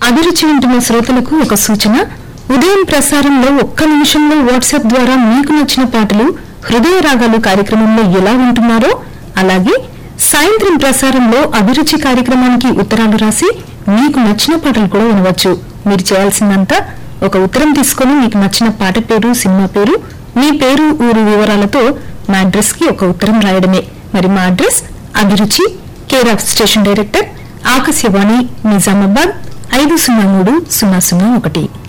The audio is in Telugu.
అభిరుచి ఉంటున్న శ్రోతలకు ఒక సూచన ఉదయం ప్రసారంలో ఒక్క నిమిషంలో వాట్సాప్ ద్వారా మీకు నచ్చిన పాటలు హృదయ రాగాలు కార్యక్రమంలో ఎలా వింటున్నారో అలాగే సాయంత్రం ప్రసారంలో అభిరుచి కార్యక్రమానికి ఉత్తరాలు రాసి మీకు నచ్చిన పాటలు కూడా వినవచ్చు మీరు చేయాల్సిందంతా ఒక ఉత్తరం తీసుకొని మీకు నచ్చిన పాట పేరు సినిమా పేరు మీ పేరు ఊరు వివరాలతో మా అడ్రస్ కి ఒక ఉత్తరం రాయడమే మరి మా అడ్రస్ అభిరుచి care of station director Akashvani Nizamabad ఐదు సున్నా మూడు సున్నా సున్నా ఒకటి